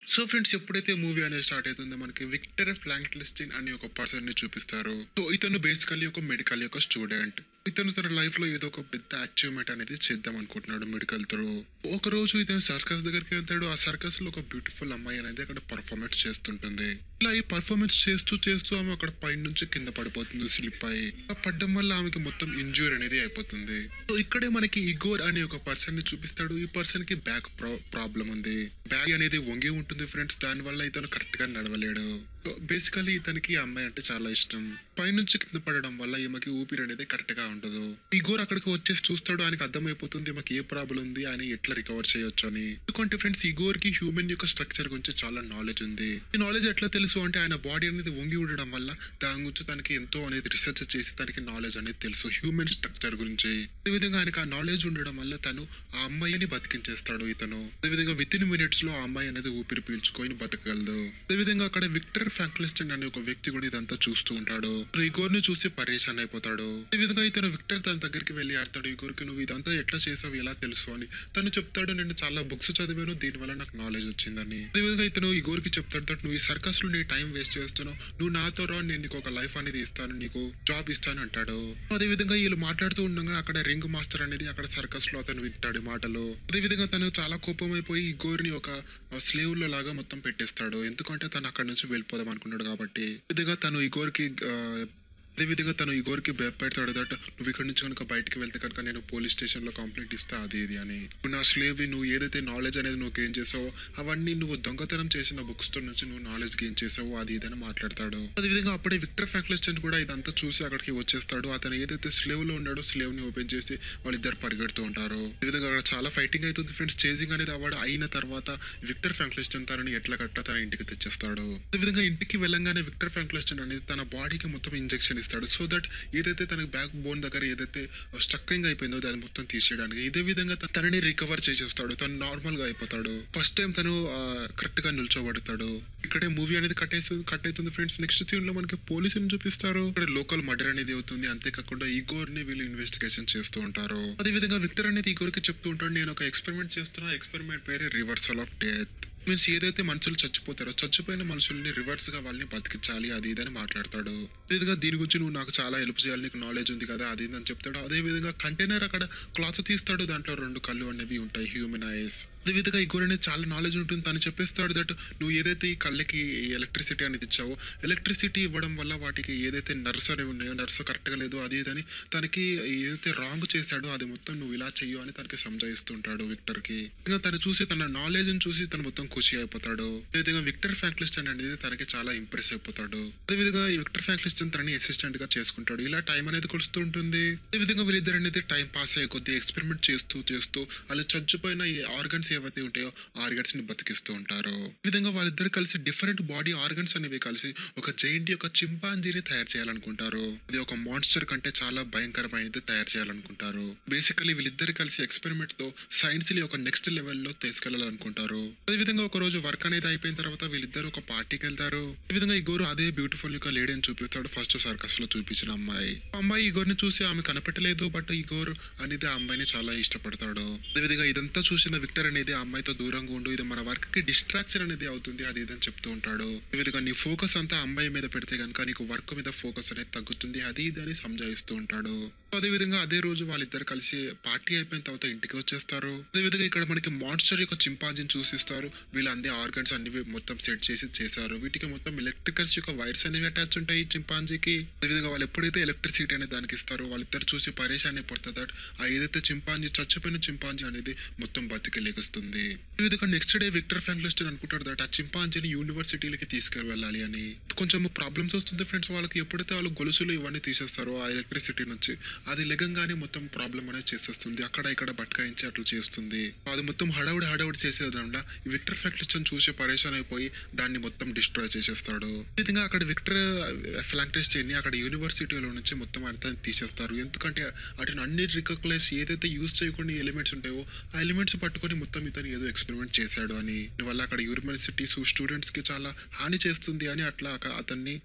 so friends ఎప్పుడైతే movie అనేది start అవుతుందో మనకి విక్టర్ ఫ్లాంక్లిస్టిన్ అనే ఒక పర్సన్ ని చూపిస్తారు సో ఇతను బేసికల్లీ ఒక మెడికల్ యొక్క స్టూడెంట్ ఇతను తన లైఫ్ లో ఏదో ఒక పెద్ద అచీవ్మెంట్ అనేది చేద్దాం అనుకుంటున్నాడు మెడికల్ త్రూ ఒక రోజు ఇతను సర్కస్ దగ్గరికి వెళ్తాడు ఆ సర్కస్ లో ఒక బ్యూటిఫుల్ అమ్మాయి అనేది అక్కడ పర్ఫార్మెన్స్ చేస్తుంటుంది ఇలా ఈ పర్ఫార్మెన్స్ చేస్తూ చేస్తూ ఆమె అక్కడ పై నుంచి కింద పడిపోతుంది స్లిప్ అయ్యి ఆ పడ్డం వల్ల ఆమెకి మొత్తం ఇంజూర్ అనేది అయిపోతుంది సో ఇక్కడే మనకి ఇగోర్ అనే ఒక పర్సన్ ని చూపిస్తాడు ఈ పర్సన్ కి బ్యాక్ ప్రాబ్లం ఉంది బ్యాగ్ అనేది వంగి ఉంటుంది ఫ్రెండ్స్ దాని వల్ల ఇతను కరెక్ట్ గా నడవలేడు సో బేసికలీ ఇతనికి ఈ అమ్మాయి అంటే చాలా ఇష్టం పైనుంచి కింద పడడం వల్ల ఈమెకి ఊపిరి అనేది కరెక్ట్ గా ఉండదు ఇగోర్ అక్కడికి వచ్చేసి చూస్తాడు ఆయనకి అర్థమైపోతుంది ఈమెకి ఏ ప్రాబ్లం ఉంది ఆయన ఎట్లా రికవర్ చేయొచ్చు అని ఎందుకంటే ఫ్రెండ్స్ ఇగోర్ కి హ్యూమన్ యొక్క స్ట్రక్చర్ గురించి చాలా నాలెడ్జ్ ఉంది ఈ నాలెడ్జ్ ఎట్లా తెలుసు అంటే ఆయన బాడీ అనేది వంగి ఉండడం వల్ల దాని గురించి తనకి ఎంతో అనేది రీసెర్చ్ చేసి తనకి నాలెడ్జ్ అనేది తెలుసు హ్యూమన్ స్ట్రక్చర్ గురించి అదేవిధంగా ఆయనకి ఆ నాలెడ్జ్ ఉండడం వల్ల తను ఆ అమ్మాయిని బతికించేస్తాడు ఇతను అదేవిధంగా విత్ ఇన్ మినిట్స్ లో ఆ అమ్మాయి అనేది ఊపిరి పీల్చుకొని బతకగలదు అదేవిధంగా అక్కడ విక్టర్ ఫ్రాంక్లిస్టన్ అనే ఒక వ్యక్తి కూడా ఇదంతా చూస్తూ ఉంటాడు ఇగోర్ ని చూసి పరేషాన్ అయిపోతాడు అదేవిధంగా ఇతను విక్టర్ తన దగ్గరికి వెళ్ళి ఆడతాడు ఇగోర్కి నువ్వు ఇదంతా ఎట్లా చేసావు ఎలా తెలుసు అని తను చెప్తాడు నేను చాలా బుక్స్ చదివాను దీని వల్ల నాకు నాలెడ్జ్ వచ్చిందని అదేవిధంగా ఇతను ఇగోర్కి చెప్తాడు దట్ నువ్వు ఈ సర్కస్ లో నీ టైం వేస్ట్ చేస్తున్నావు నువ్వు నాతో రా నేను నీకు ఒక లైఫ్ అనేది ఇస్తాను నీకు జాబ్ ఇస్తాను అంటాడు అదేవిధంగా వీళ్ళు మాట్లాడుతూ ఉండగా అక్కడ రింగ్ మాస్టర్ అనేది అక్కడ సర్కస్ లో అతను వింటాడు ఈ మాటలు అదేవిధంగా తను చాలా కోపం అయిపోయి ఈ గోరిని ఒక స్లేవ్ లో లాగా మొత్తం పెట్టేస్తాడు ఎందుకంటే తను అక్కడ నుంచి వెళ్ళిపోదాం అనుకున్నాడు కాబట్టి ఇదిగా తను ఈ గోరికి అదేవిధంగా తను ఈ గోరికి భయపెడతాడు దట్ నువ్వు ఇక్కడ నుంచి కనుక బయటికి వెళ్తే కనుక నేను పోలీస్ స్టేషన్ లో కంప్లైంట్ ఇస్తా అది ఇది అని నువ్వు నా స్లేవ్ నువ్వు ఏదైతే నాలెడ్జ్ అనేది నువ్వు గెయిన్ చేసావో అవన్నీ నువ్వు దొంగతనం చేసిన బుక్స్ తో నుంచి నువ్వు నాలెడ్జ్ గెయిన్ చేసావో అది ఇది అని మాట్లాడతాడు అదేవిధంగా అప్పుడే విక్టర్ ఫ్రాంక్లిస్టన్ కూడా ఇదంతా చూసి అక్కడికి వచ్చేస్తాడు అతను ఏదైతే స్లేవ్ లో ఉన్నాడో స్లేవ్ ని ఓపెన్ చేసి వాళ్ళిద్దరు పరిగెడుతూ ఉంటారు ఈ విధంగా అక్కడ చాలా ఫైటింగ్ అవుతుంది ఫ్రెండ్స్ చేసింగ్ అనేది అవ్వడం అయిన తర్వాత విక్టర్ ఫ్రాంక్లిస్టన్ తనని ఎట్లా కట్ట తన ఇంటికి తెచ్చేస్తాడు అదేవిధంగా ఇంటికి వెళ్ళంగానే విక్టర్ ఫ్రాంక్లిస్టన్ అనేది తన బాడీకి మొత్తం ఇంజెక్షన్ ఇస్తాడు సో దట్ ఏదైతే తనకి బ్యాక్ బోన్ దగ్గర ఏదైతే స్టక్కింగ్ అయిపోయిందో దాన్ని మొత్తం తీసేయడానికి ఇదే విధంగా తన- తనని రికవర్ చేసేస్తాడు తను నార్మల్ గా అయిపోతాడు ఫస్ట్ టైం తను కరెక్ట్ గా నిల్చోబడతాడు ఇక్కడే మూవీ అనేది కట్ అవుతుంది కట్ అవుతుంది ఫ్రెండ్స్ నెక్స్ట్ సీన్ లో మనకి పోలీసుని చూపిస్తారు ఇక్కడ లోకల్ మర్డర్ అనేది అవుతుంది అంతేకాకుండా ఈగోర్ ని వీళ్ళు ఇన్వెస్టిగేషన్ చేస్తూ ఉంటారు అదే విధంగా విక్టర్ అనేది ఈగోర్ కి చెప్తూ ఉంటాడు నేను ఒక ఎక్స్పెరిమెంట్ చేస్తున్నా ఎక్స్పెరిమెంట్ పేరే రివర్సల్ ఆఫ్ డెత్ మీన్స్ ఏదైతే మనుషులు చచ్చిపోతారో చచ్చిపోయిన మనుషుల్ని రివర్స్ గా వాళ్ళని బతికించాలి అది ఇదని మాట్లాడతాడు అదేవిధంగా దీని గురించి నువ్వు నాకు చాలా హెల్ప్ చేయాలి నీకు నాలెడ్జ్ ఉంది కదా అది ఇది అని చెప్తాడు అదే విధంగా కంటైనర్ అక్కడ క్లాత్ తీస్తాడు దాంట్లో రెండు కళ్ళు అనేవి ఉంటాయి హ్యూమన్ ఐస్ అదేవిధంగా ఈ గోరె చాలా నాలెడ్జ్ ఉంటుంది తను చెప్పేస్తాడు దట్ నువ్వు ఏదైతే ఈ కళ్ళకి ఎలక్ట్రిసిటీ అనేది ఇచ్చావో ఎలక్ట్రిసిటీ ఇవ్వడం వల్ల వాటికి ఏదైతే నర్స్ అనేవి ఉన్నాయో నర్స్ కరెక్ట్గా లేదు అది ఇదని తనకి ఏదైతే రాంగ్ చేశాడో అది మొత్తం నువ్వు ఇలా చెయ్యు అని తనకి సంజయిస్తుంటాడు విక్టర్ కి ఇంకా తను చూసి తన నాలెడ్జ్ చూసి తను మొత్తం ఖుషి అయిపోతాడు అదేవిధంగా విక్టర్ ఫ్రాంక్లిస్టన్ అనేది తనకి చాలా ఇంప్రెస్ అయిపోతాడు అదేవిధంగా ఈ విక్టర్ ఫ్రాంక్లిస్టన్ తనని అసిస్టెంట్ గా చేసుకుంటాడు ఇలా టైం అనేది కొలుస్తూ ఉంటుంది అదేవిధంగా వీళ్ళిద్దరు అనేది టైం పాస్ అయ్యే కొద్ది ఎక్స్పెరిమెంట్ చేస్తూ చేస్తూ వాళ్ళు చచ్చిపోయిన ఈ ఆర్గన్స్ ఏవైతే ఉంటాయో ఆర్గన్స్ ని బతికిస్తూ ఉంటారు ఈ విధంగా వాళ్ళిద్దరు కలిసి డిఫరెంట్ బాడీ ఆర్గన్స్ అనేవి కలిసి ఒక జైంట్ యొక్క చింపాంజీని తయారు చేయాలనుకుంటారు ఇది ఒక మాన్స్టర్ కంటే చాలా భయంకరమైనది తయారు చేయాలనుకుంటారు బేసికలీ వీళ్ళిద్దరు కలిసి ఎక్స్పెరిమెంట్ తో సైన్స్ ని ఒక నెక్స్ట్ లెవెల్లో తీసుకెళ్లాలనుకుంటారు అదే విధంగా ఒక రోజు వర్క్ అనేది అయిపోయిన తర్వాత వీళ్ళిద్దరు ఒక పార్టీకి వెళ్తారు ఈ విధంగా ఈ గోరు అదే బ్యూటిఫుల్ యొక్క లేడీ అని చూపిస్తాడు ఫస్ట్ సర్కస్ లో చూపించిన అమ్మాయి ఆ అమ్మాయి ఈ గోరుని చూసి ఆమె కనపెట్టలేదు బట్ ఈ గోరు అనేది ఆ అమ్మాయిని చాలా ఇష్టపడతాడు అదేవిధంగా ఇదంతా చూసిన విక్టర్ అనేది ఆ అమ్మాయితో దూరంగా ఉండు ఇది మన వర్క్ కి డిస్ట్రాక్షన్ అనేది అవుతుంది అది ఇదని చెప్తూ ఉంటాడు ఈ విధంగా నీ ఫోకస్ అంతా అమ్మాయి మీద పెడితే కనుక నీకు వర్క్ మీద ఫోకస్ అనేది తగ్గుతుంది అది ఇది అని సంజాయిస్తూ ఉంటాడు అదే విధంగా అదే రోజు వాళ్ళిద్దరు కలిసి పార్టీ అయిపోయిన తర్వాత ఇంటికి వచ్చేస్తారు అదే విధంగా ఇక్కడ మనకి మాన్స్టర్ యొక్క చింపాంజీని చూసిస్తారు వీళ్ళు అందే ఆర్గన్స్ అన్ని మొత్తం సెట్ చేసి చేశారు వీటికి మొత్తం ఎలక్ట్రికల్స్ యొక్క వైర్స్ అనేవి అటాచ్ ఉంటాయి ఈ చింపాంజీకి అదే విధంగా వాళ్ళు ఎప్పుడైతే ఎలక్ట్రిసిటీ అనేది దానికి ఇస్తారో వాళ్ళిద్దరు చూసి పరేషాన్ అయిపోతుంది దట్ ఆ ఏదైతే చింపాంజీ చచ్చిపోయిన చింపాంజీ అనేది మొత్తం బతికి లేకొస్తుంది ఈ విధంగా నెక్స్ట్ డే విక్టర్ ఫ్రాంక్లిస్టన్ అనుకుంటాడు దట్ ఆ చింపాంజీని యూనివర్సిటీలకి తీసుకెళ్ళాలి అని కొంచెం ప్రాబ్లమ్స్ వస్తుంది ఫ్రెండ్స్ వాళ్ళకి ఎప్పుడైతే వాళ్ళు గొలుసులు ఇవన్నీ తీసేస్తారో ఆ ఎలక్ట్రిసిటీ నుంచి అది లెగంగానే మొత్తం ప్రాబ్లం అనేది చేసేస్తుంది అక్కడ ఇక్కడ బట్కాయించి అట్లా చేస్తుంది అది మొత్తం హడావుడి హడావుడి చేసేదండ ఈ విక్టర్ ఫ్రాంక్లిస్టన్ చూసి పరేషాన్ అయిపోయి దాన్ని మొత్తం డిస్ట్రాయ్ చేసేస్తాడు ఈ విధంగా అక్కడ విక్టర్ ఫ్రాంక్లిస్టన్ ని అక్కడ యూనివర్సిటీలో నుంచి మొత్తం అంతా తీసేస్తారు ఎందుకంటే అటు అన్ని రికగ్నైజ్ ఏదైతే యూజ్ చేయకుండా ఎలిమెంట్స్ ఉంటాయో ఆ ఎలిమెంట్స్ పట్టుకొని మొత్తం ఇతను ఏదో ఎక్స్పెరిమెంట్ చేశాడు అని వల్ల అక్కడ యూనివర్సిటీస్ స్టూడెంట్స్ కి చాలా హాని చేస్తుంది అని అట్లా అక- అతన్ని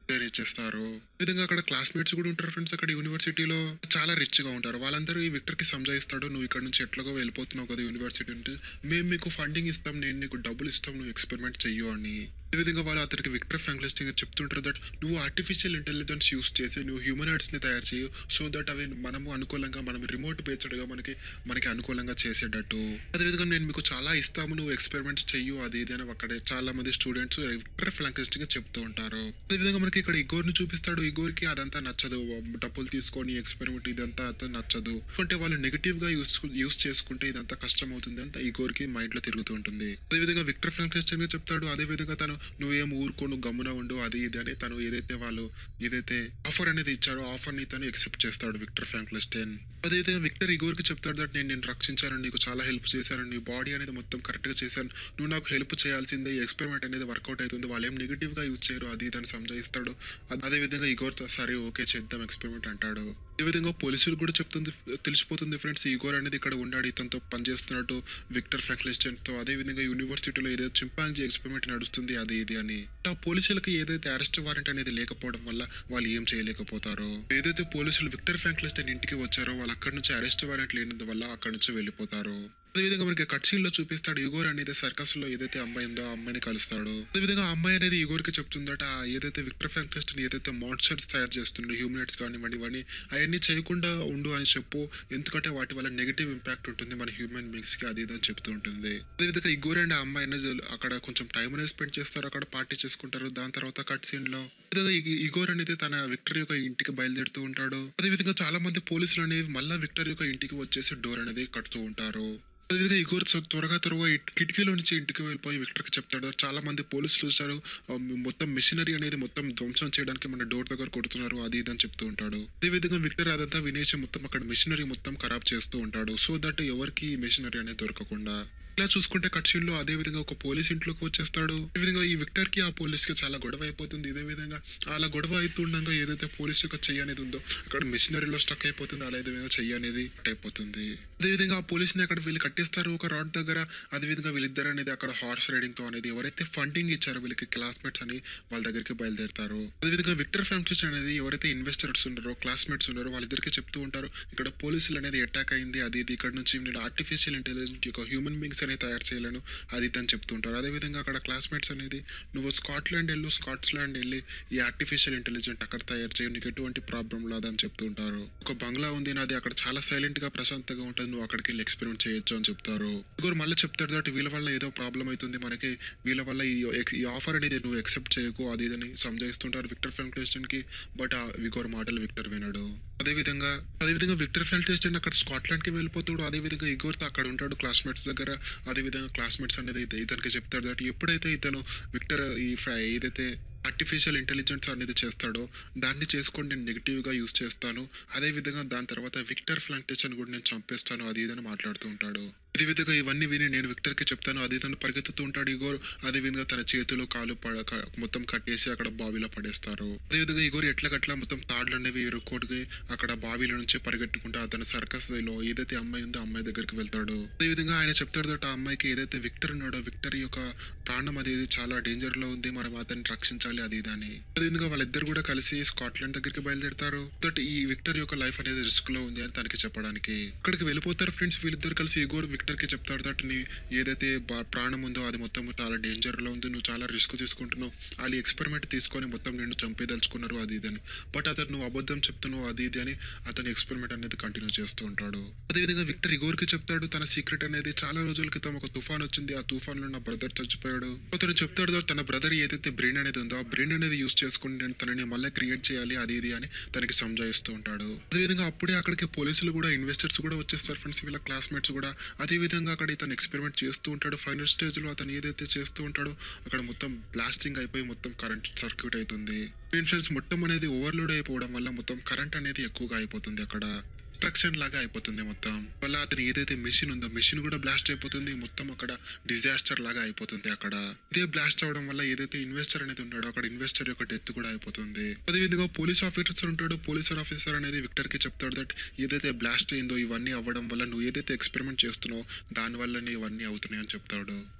చేస్తారు ఈ విధంగా అక్కడ క్లాస్మేట్స్ కూడా ఉంటారు ఫ్రెండ్స్ అక్కడ యూనివర్సిటీలో చాలా రిచ్ గా ఉంటారు వాళ్ళందరూ ఈ విక్టర్ కి సంజాయిస్తాడు నువ్వు ఇక్కడ నుంచి ఎట్లాగో వెళ్ళిపోతున్నావు కదా యూనివర్సిటీ నుండి మేము మీకు ఫండింగ్ ఇస్తాం నేను నీకు డబ్బులు ఇస్తాం నువ్వు ఎక్స్పెరిమెంట్ చెయ్యు అని ఈ విధంగా వాళ్ళు అతనికి విక్టర్ ఫ్రాంక్లిస్టింగ్ చెప్తుంటారు దట్ నువ్వు ఆర్టిఫిషియల్ ఇంటెలిజెన్స్ యూస్ చేసి నువ్వు హ్యూమనాయిడ్స్ ని తయారు చేయు సో దట్ అవి మనము అనుకూలంగా మనం రిమోట్ బేస్డ్ గా మనకి మనకి అనుకూలంగా చేసేటట్టు అదేవిధంగా నేను మీకు చాలా ఇస్తాము నువ్వు ఎక్స్పెరిమెంట్స్ చెయ్యు అది ఇది అని అక్కడ చాలా మంది స్టూడెంట్స్ విక్టర్ ఫ్రాంక్లిస్టింగ్ చెప్తూ ఉంటారు అదేవిధంగా మనకి ఇక్కడ ఇగోర్ ని చూపిస్తాడు ఇగోర్ కి అదంతా నచ్చదు డబ్బులు తీసుకొని ఎక్స్పెరిమెంట్ ఇదంతా అంతా నచ్చదు అంటే వాళ్ళు నెగిటివ్ గా యూస్ యూస్ చేసుకుంటే ఇదంతా కష్టం అవుతుంది అంతా ఇగోర్ కి మైండ్ లో తిరుగుతూ ఉంటుంది అదేవిధంగా విక్టర్ ఫ్రాంక్లిస్టింగ్ గా చెప్తాడు అదే విధంగా తను నువ్వేం ఊరుకో నువ్వు గమ్మున ఉండు అది ఇది అని తను ఏదైతే వాళ్ళు ఏదైతే ఆఫర్ అనేది ఇచ్చారో ఆఫర్ ని తను ఎక్సెప్ట్ చేస్తాడు విక్టర్ ఫ్రాంక్లిస్టైన్ అదైతే విక్టర్ ఇగోర్ కి చెప్తాడు దట్ నేను నేను రక్షించాను నీకు చాలా హెల్ప్ చేశాను నీ బాడీ అనేది మొత్తం కరెక్ట్ గా చేశాను నువ్వు నాకు హెల్ప్ చేయాల్సిందే ఈ ఎక్స్పెరిమెంట్ అనేది వర్కౌట్ అవుతుంది వాళ్ళు ఏం నెగిటివ్ గా యూజ్ చేయరు అది దాన్ని సంజయిస్తాడు అదే విధంగా ఇగోర్ సరే ఓకే చేద్దాం ఎక్స్పెరిమెంట్ అంటాడు ఈ విధంగా పోలీసులు కూడా చెప్తుంది తెలిసిపోతుంది ఫ్రెండ్స్ ఈగోర్ అనేది ఇక్కడ ఉన్నాడు ఇతనితో పనిచేస్తున్నట్టు విక్టర్ ఫ్రాంక్లిస్టన్ తో అదే విధంగా యూనివర్సిటీలో ఏదో చింపాంజీ ఎక్స్పెరిమెంట్ నడుస్తుంది అది ఇది అని ఆ పోలీసులకు ఏదైతే అరెస్ట్ వారెంట్ అనేది లేకపోవడం వల్ల వాళ్ళు ఏం చేయలేకపోతారో ఏదైతే పోలీసులు విక్టర్ ఫ్రాంక్లిస్టన్ ఇంటికి వచ్చారో వాళ్ళు అక్కడి నుంచి అరెస్ట్ వారెంట్ లేనందువల్ల అక్కడి నుంచి వెళ్ళిపోతారు అదేవిధంగా మనకి కట్ సీన్ లో చూపిస్తాడు ఇగోర్ అనేది సర్కస్ లో ఏదైతే అమ్మాయి ఉందో ఆ అమ్మాయిని కలుస్తాడు అదేవిధంగా ఆ అమ్మాయి అనేది ఇగోర్ కి చెప్తుందట ఆ ఏదైతే విక్టర్ ఫ్రాంక్లిస్ట్ ఏదైతే మాన్స్టర్స్ తయారు చేస్తుండో హ్యూమనైట్స్ కానివ్వండి ఇవన్నీ అవన్నీ చేయకుండా ఉండు అని చెప్పు ఎందుకంటే వాటి వల్ల నెగిటివ్ ఇంపాక్ట్ ఉంటుంది మన హ్యూమన్ బీయింగ్స్ కి అది ఇది అని చెప్తూ ఉంటుంది అదేవిధంగా ఇగోర్ అండ్ ఆ అమ్మాయి అనేది అక్కడ కొంచెం టైం అనేది స్పెండ్ చేస్తారు అక్కడ పార్టీ చేసుకుంటారు దాని తర్వాత కట్ సీన్ లో అదేవిధంగా ఇగ- ఇగోర్ అనేది తన విక్టర్ యొక్క ఇంటికి బయలుదేరుతూ ఉంటాడు అదేవిధంగా చాలా మంది పోలీసులు అనేవి మళ్ళా విక్టర్ యొక్క ఇంటికి వచ్చేసి డోర్ అనేది కడుతూ ఉంటారు అదేవిధంగా ఇగోర్ త్వ- త్వరగా త్వరగా ఇట్- కిటికీలో నుంచి ఇంటికి వెళ్ళిపోయి విక్టర్కి చెప్తాడు చాలా మంది పోలీసులు చూశారు ఆ, మొత్తం మిషనరీ అనేది మొత్తం ధ్వంసం చేయడానికి మన డోర్ దగ్గర కొడుతున్నారు అది ఇది అని చెప్తూ ఉంటాడు అదేవిధంగా విక్టర్ అదంతా వినేసి మొత్తం అక్కడ మిషనరీ మొత్తం ఖరాబ్ చేస్తూ ఉంటాడు సో దట్ ఎవరికి మిషనరీ అనేది దొరకకుండా ఇలా చూసుకుంటే కట్ సీన్ లో అదే విధంగా ఒక పోలీస్ ఇంట్లోకి వచ్చేస్తాడు ఈ విధంగా ఈ విక్టర్ కి ఆ పోలీస్ కి చాలా గొడవ అయిపోతుంది ఇదే విధంగా అలా గొడవ అవుతుండగా ఏదైతే పోలీస్ యొక్క చెయ్యి అనేది ఉందో అక్కడ మిషనరీలో స్టక్ అయిపోతుంది అలా విధంగా చెయ్యి అనేది cut అయిపోతుంది అదే విధంగా ఆ పోలీస్ ని అక్కడ వీళ్ళు కట్టేస్తారు ఒక రాడ్ దగ్గర అదే విధంగా వీళ్ళిద్దరు అనేది అక్కడ హార్స్ రైడింగ్ తో అనేది ఎవరైతే ఫండింగ్ ఇచ్చారో వీళ్ళకి క్లాస్మేట్స్ అని వాళ్ళ దగ్గరికి బయలుదేరుతారు అదే విధంగా విక్టర్ ఫ్రాంక్లిస్ అనేది ఎవరైతే ఇన్వెస్టర్స్ ఉన్నారో క్లాస్మేట్స్ ఉన్నారో వాళ్ళిద్దరికి చెప్తూ ఉంటారు ఇక్కడ పోలీసులు అనేది అటాక్ అయింది అది ఇది ఇక్కడ నుంచి నేను ఆర్టిఫిషియల్ ఇంటెలిజెంట్ యొక్క హ్యూమన్ బీయింగ్స్ అనేది తయారు చేయలేను అది ఇది అని చెప్తుంటారు అదేవిధంగా అక్కడ క్లాస్మేట్స్ అనేది నువ్వు స్కాట్లాండ్ వెళ్ళు స్కాట్లాండ్ వెళ్ళి ఈ ఆర్టిఫిషియల్ ఇంటెలిజెంట్ అక్కడ తయారు చేయ నీకు ఎటువంటి ప్రాబ్లం లేదని చెప్తుంటారు ఒక బంగ్లా ఉంది నాది అక్కడ చాలా సైలెంట్ గా ప్రశాంతంగా ఉంటుంది నువ్వు అక్కడికి వెళ్ళి ఎక్స్పెరిమెంట్ చేయొచ్చు అని చెప్తారు ఇంకోరు మళ్ళీ చెప్తారు దట్ వీళ్ళ వల్ల ఏదో ప్రాబ్లం అవుతుంది మనకి వీళ్ళ వల్ల ఈ ఎక్- ఈ ఆఫర్ అనేది నువ్వు ఎక్సెప్ట్ చేయకు అది ఇదని సంజయిస్తుంటారు విక్టర్ ఫ్రాంక్లిస్టన్ కి బట్ ఆ విగోర్ మాటలు విక్టర్ వినడు అదేవిధంగా అదేవిధంగా విక్టర్ ఫ్రాంక్లిస్టన్ అక్కడ స్కాట్లాండ్ కి వెళ్ళిపోతాడు అదేవిధంగా ఇగోర్ అక్కడ ఉంటాడు క్లాస్మేట్స్ దగ్గర అదేవిధంగా క్లాస్మేట్స్ అనేది ఇత- ఇతనికి చెప్తాడు దట్ ఎప్పుడైతే ఇతను విక్టర్ ఈ ఫ్రై ఏదైతే ఆర్టిఫిషియల్ ఇంటెలిజెన్స్ అనేది చేస్తాడో దాన్ని చేసుకొని నేను నెగిటివ్గా యూస్ చేస్తాను అదేవిధంగా దాని తర్వాత విక్టర్ ఫ్లాంటేషన్ కూడా నేను చంపేస్తాను అది ఇదని మాట్లాడుతూ ఉంటాడు అదే విధంగా ఇవన్నీ విని నేను విక్టర్కి చెప్తాను అది తను పరిగెత్తుతూ ఉంటాడు ఇగోర్ అదే విధంగా తన చేతిలో కాలు పడ క- మొత్తం కట్టేసి అక్కడ బావిలో పడేస్తారు అదే విధంగా ఇగోర్ ఎట్లా గట్లా మొత్తం తాడ్లు అనేవి ఎరుక్కోటికి అక్కడ బావిలో నుంచి పరిగెట్టుకుంటూ అతను సర్కస్ లో ఏదైతే అమ్మాయి ఉందో ఆ అమ్మాయి దగ్గరికి వెళ్తాడు అదే విధంగా ఆయన చెప్తాడు దట్ ఆ అమ్మాయికి ఏదైతే విక్టర్ ఉన్నాడో విక్టర్ యొక్క ప్రాణం అనేది చాలా డేంజర్ లో ఉంది మనం అతన్ని రక్షించాలి అది ఇది అని అదేవిధంగా వాళ్ళిద్దరు కూడా కలిసి స్కాట్లాండ్ దగ్గరికి బయలుదేరుతారు దట్ ఈ విక్టర్ యొక్క లైఫ్ అనేది రిస్క్ లో ఉంది అని తనకి చెప్పడానికి అక్కడికి వెళ్ళిపోతారు ఫ్రెండ్స్ వీళ్ళిద్దరు కలిసి ఇగోర్ విక్టర్ కి చెప్తారు దట్ నీ ఏదైతే బా- ప్రాణం ఉందో అది మొత్తం చాలా డేంజర్ లో ఉంది నువ్వు చాలా రిస్క్ తీసుకుంటున్నావు వాళ్ళు ఎక్స్పెరిమెంట్ తీసుకొని మొత్తం నిన్ను చంపేదలుచుకున్నారు అది ఇది అని బట్ అతను నువ్వు అబద్ధం చెప్తున్నావు అది ఇది అని అతని ఎక్స్పెరిమెంట్ అనేది కంటిన్యూ చేస్తూ ఉంటాడు అదేవిధంగా విక్టర్ ఇగోర్ కి చెప్తాడు తన సీక్రెట్ అనేది చాలా రోజుల క్రితం ఒక తుఫాన్ వచ్చింది ఆ తుఫాన్ లో నా బ్రదర్ చచ్చిపోయాడు అతను చెప్తాడు that తన బ్రదర్ ఏదైతే బ్రెయిన్ అనేది ఉందో ఆ బ్రెయిన్ అనేది యూస్ చేసుకుని నేను తనని మళ్ళీ క్రియేట్ చేయాలి అది ఇది అని తనకి సంజాయిస్తూ ఉంటాడు అదేవిధంగా అప్పుడే అక్కడికి పోలీసులు కూడా ఇన్వెస్టర్స్ కూడా వచ్చేస్తారు ఫ్రెండ్స్ వీళ్ళ క్లాస్మేట్స్ కూడా అదే విధంగా అక్కడ ఇతను ఎక్స్పెరిమెంట్ చేస్తూ ఉంటాడు ఫైనల్ స్టేజ్ లో అతను ఏదైతే చేస్తూ ఉంటాడో అక్కడ మొత్తం బ్లాస్టింగ్ అయిపోయి మొత్తం కరెంట్ సర్క్యూట్ అవుతుంది ఫ్రెండ్స్ మొత్తం అనేది ఓవర్లోడ్ అయిపోవడం వల్ల మొత్తం కరెంట్ అనేది ఎక్కువగా అయిపోతుంది అక్కడ డిస్ట్రక్షన్ లాగా అయిపోతుంది మొత్తం వల్ల అతను ఏదైతే మెషిన్ ఉందో మెషిన్ కూడా బ్లాస్ట్ అయిపోతుంది మొత్తం అక్కడ డిజాస్టర్ లాగా అయిపోతుంది అక్కడ ఇదే బ్లాస్ట్ అవడం వల్ల ఏదైతే ఇన్వెస్టర్ అనేది ఉన్నాడో అక్కడ ఇన్వెస్టర్ యొక్క డెత్ కూడా అయిపోతుంది అదేవిధంగా పోలీస్ ఆఫీసర్ ఉంటాడు పోలీస్ ఆఫీసర్ అనేది విక్టర్ కి చెప్తాడు దట్ ఏదైతే బ్లాస్ట్ అయిందో ఇవన్నీ అవ్వడం వల్ల నువ్వు ఏదైతే ఎక్స్పెరిమెంట్ చేస్తున్నావో దాని వల్లనే ఇవన్నీ అవుతున్నాయి అని చెప్తాడు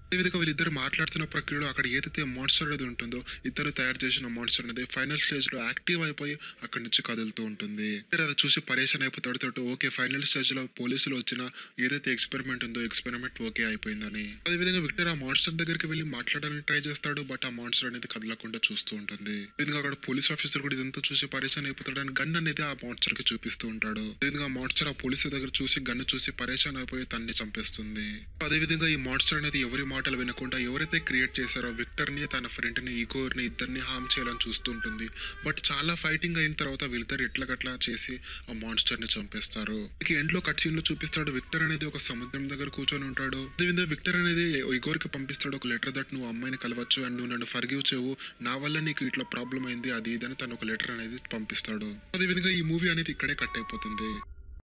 అదేవిధంగా వీళ్ళిద్దరు మాట్లాడుతున్న ప్రక్రియలో అక్కడ ఏదైతే మాన్స్టర్ అనేది ఉంటుందో ఇద్దరు తయారు చేసిన మాన్స్టర్ అనేది ఫైనల్ స్టేజ్ లో యాక్టివ్ అయిపోయి అక్కడి నుంచి కదులుతూ ఉంటుంది ఇద్దరు అది చూసి పరేషాన్ అయిపోతాడు తోటి ఓకే ఫైనల్ స్టేజ్ లో పోలీసులు వచ్చిన ఏదైతే ఎక్స్పెరిమెంట్ ఉందో ఎక్స్పెరిమెంట్ ఓకే అయిపోయిందని అదేవిధంగా విక్టర్ ఆ మాన్స్టర్ దగ్గరికి వెళ్ళి మాట్లాడాలని ట్రై చేస్తాడు బట్ ఆ మాన్స్టర్ అనేది కదలకుండా చూస్తూ ఉంటుంది ఈ విధంగా అక్కడ పోలీస్ ఆఫీసర్ కూడా ఇదంతా చూసి పరేషాన్ అయిపోతాడు అని గన్ అనేది ఆ మాన్స్టర్ కి చూపిస్తూ ఉంటాడు ఈ విధంగా మాన్స్టర్ ఆ పోలీసు దగ్గర చూసి గన్ను చూసి పరేషాన్ అయిపోయి తన్ని చంపేస్తుంది అదే విధంగా ఈ మాన్స్టర్ అనేది ఎవరి మాటలు వినకుండా ఎవరైతే క్రియేట్ చేశారో విక్టర్ ని తన ఫ్రెండ్ ని ఈగోర్ ని ఇద్దరిని హామ్ చేయాలని చూస్తూ ఉంటుంది బట్ చాలా ఫైటింగ్ అయిన తర్వాత వీళ్ళిద్దరు ఎట్లగట్లా చేసి ఆ మాన్స్టర్ ని చంపేస్తారు ఇక ఎండ్ లో కట్ సీన్ లో చూపిస్తాడు విక్టర్ అనేది ఒక సముద్రం దగ్గర కూర్చొని ఉంటాడు అదేవిధంగా విక్టర్ అనేది ఇగోర్ కి పంపిస్తాడు ఒక లెటర్ దట్ నువ్వు అమ్మాయిని కలవచ్చు అండ్ నువ్వు నన్ను ఫర్గివ్ చేయవు నా వల్ల నీకు ఇట్లా ప్రాబ్లం అయింది అది ఇదని తను ఒక లెటర్ అనేది పంపిస్తాడు అదేవిధంగా ఈ మూవీ అనేది ఇక్కడే కట్ అయిపోతుంది